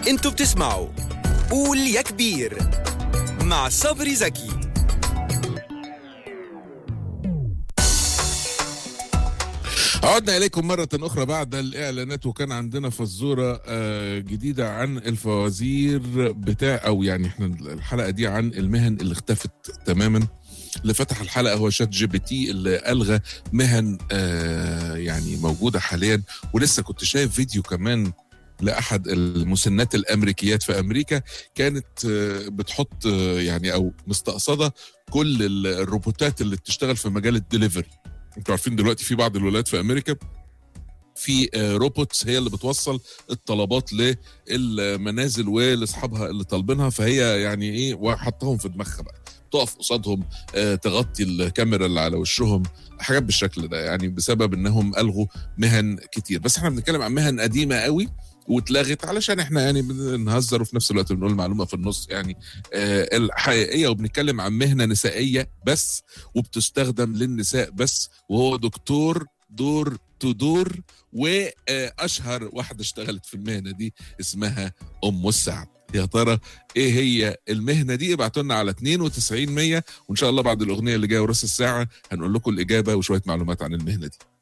انتوا بتسمعوا قول يا كبير مع صبري زكي عدنا إليكم مرة أخرى بعد الإعلانات وكان عندنا فزورة آه، جديدة عن الفوازير بتاع أو يعني إحنا الحلقة دي عن المهن اللي اختفت تماما اللي فتح الحلقة هو شات جي بي تي اللي ألغى مهن آه، يعني موجودة حاليا ولسه كنت شايف فيديو كمان لأحد المسنات الأمريكيات في أمريكا كانت آه، بتحط آه، يعني أو مستقصدة كل ال- الروبوتات اللي بتشتغل في مجال الدليفري انتوا عارفين دلوقتي في بعض الولايات في امريكا في آه، روبوتس هي اللي بتوصل الطلبات للمنازل ولاصحابها اللي طالبينها فهي يعني ايه وحطهم في دماغها بقى تقف قصادهم آه، تغطي الكاميرا اللي على وشهم حاجات بالشكل ده يعني بسبب انهم الغوا مهن كتير بس احنا بنتكلم عن مهن قديمه قوي واتلغت علشان احنا يعني بنهزر وفي نفس الوقت بنقول معلومه في النص يعني آه الحقيقيه وبنتكلم عن مهنه نسائيه بس وبتستخدم للنساء بس وهو دكتور دور تدور واشهر واحده اشتغلت في المهنه دي اسمها ام السعد يا ترى ايه هي المهنه دي ابعتوا لنا على 92 100 وان شاء الله بعد الاغنيه اللي جايه وراس الساعه هنقول لكم الاجابه وشويه معلومات عن المهنه دي